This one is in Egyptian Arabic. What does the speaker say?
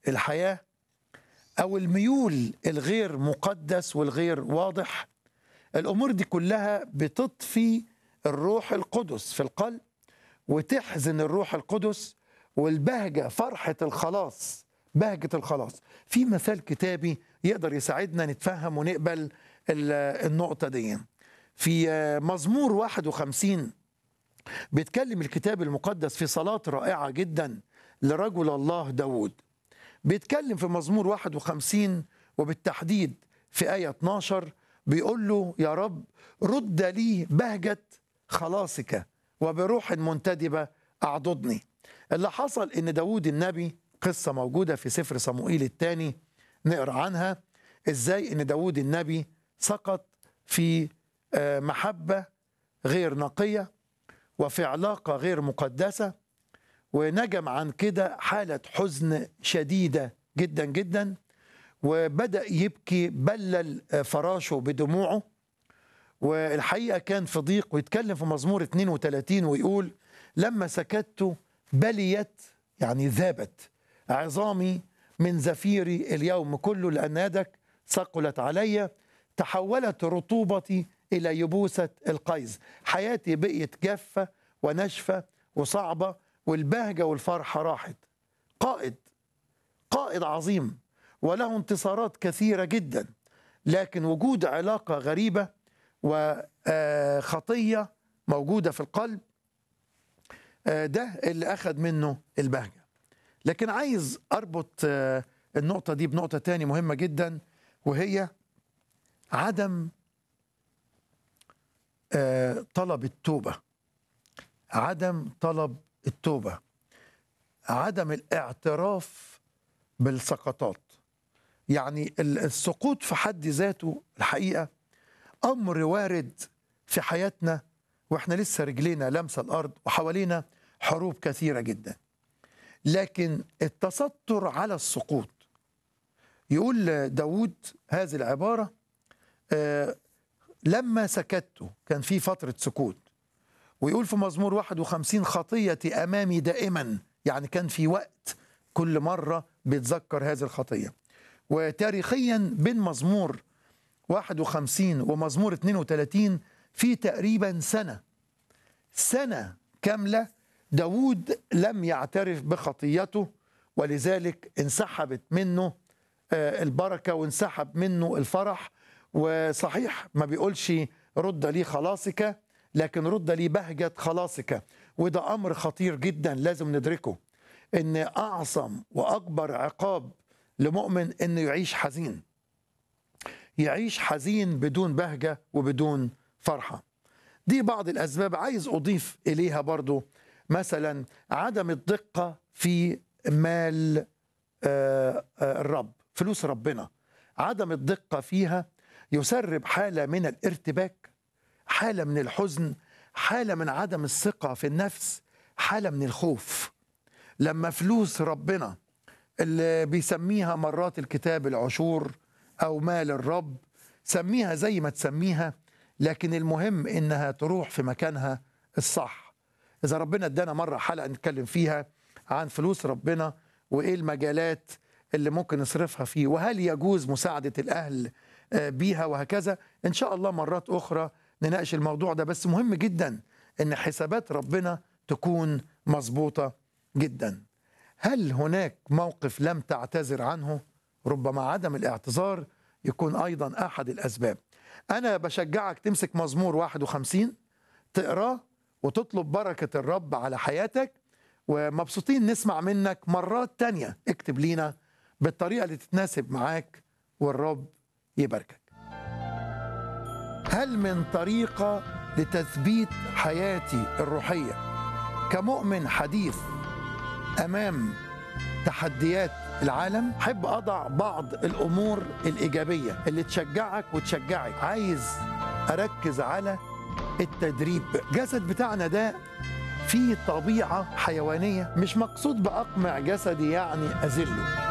الحياة أو الميول الغير مقدس والغير واضح الأمور دي كلها بتطفي الروح القدس في القلب وتحزن الروح القدس والبهجة فرحة الخلاص بهجة الخلاص في مثال كتابي يقدر يساعدنا نتفهم ونقبل ال- النقطة دي في مزمور 51 بيتكلم الكتاب المقدس في صلاة رائعة جدا لرجل الله داود بيتكلم في مزمور 51 وبالتحديد في آية 12 بيقول له يا رب رد لي بهجة خلاصك وبروح منتدبة أعضدني اللي حصل إن داود النبي قصة موجودة في سفر صموئيل الثاني نقرأ عنها إزاي إن داود النبي سقط في آه، محبة غير نقية وفي علاقة غير مقدسة ونجم عن كده حالة حزن شديدة جدا جدا وبدأ يبكي بلل فراشه بدموعه والحقيقة كان في ضيق ويتكلم في مزمور 32 ويقول لما سكت بليت يعني ذابت عظامي من زفيري اليوم كله لأن يدك ثقلت علي تحولت رطوبتي إلى يبوسة القيز حياتي بقيت جافة وناشفة وصعبة والبهجة والفرحة راحت قائد قائد عظيم وله انتصارات كثيرة جدا لكن وجود علاقة غريبة وخطية موجودة في القلب آه، ده اللي أخذ منه البهجة لكن عايز أربط آه، النقطة دي بنقطة تاني مهمة جدا وهي عدم آه، طلب التوبة عدم طلب التوبة عدم الاعتراف بالسقطات يعني ال- السقوط في حد ذاته الحقيقة أمر وارد في حياتنا وإحنا لسه رجلينا لمسة الأرض وحوالينا حروب كثيرة جدا لكن التستر على السقوط يقول داود هذه العبارة آه، لما سكت كان في فترة سكوت ويقول في مزمور 51 خطيتي أمامي دائما يعني كان في وقت كل مرة بيتذكر هذه الخطية وتاريخيا بين مزمور 51 ومزمور 32 في تقريبا سنة سنة كاملة داود لم يعترف بخطيته ولذلك انسحبت منه آه، البركة وانسحب منه الفرح وصحيح ما بيقولش رد لي خلاصك لكن رد لي بهجة خلاصك وده أمر خطير جدا لازم ندركه إن أعظم وأكبر عقاب لمؤمن إنه يعيش حزين يعيش حزين بدون بهجة وبدون فرحة دي بعض الأسباب عايز أضيف إليها برضو مثلا عدم الدقة في مال آه، آه، الرب فلوس ربنا عدم الدقة فيها يسرب حالة من الارتباك حالة من الحزن حالة من عدم الثقة في النفس حالة من الخوف لما فلوس ربنا اللي بيسميها مرات الكتاب العشور أو مال الرب سميها زي ما تسميها لكن المهم إنها تروح في مكانها الصح إذا ربنا ادانا مرة حلقة نتكلم فيها عن فلوس ربنا وإيه المجالات اللي ممكن نصرفها فيه وهل يجوز مساعدة الأهل آه، بيها وهكذا إن شاء الله مرات أخرى نناقش الموضوع ده بس مهم جدا إن حسابات ربنا تكون مظبوطة جدا هل هناك موقف لم تعتذر عنه ربما عدم الاعتذار يكون أيضا أحد الأسباب أنا بشجعك تمسك مزمور 51 تقراه وتطلب بركة الرب على حياتك ومبسوطين نسمع منك مرات تانية اكتب لينا بالطريقة اللي تتناسب معاك والرب يباركك هل من طريقة لتثبيت حياتي الروحية كمؤمن حديث أمام تحديات العالم حب أضع بعض الأمور الإيجابية اللي تشجعك وتشجعك عايز أركز على التدريب جسد بتاعنا ده فيه طبيعة حيوانية مش مقصود بأقمع جسدي يعني أذله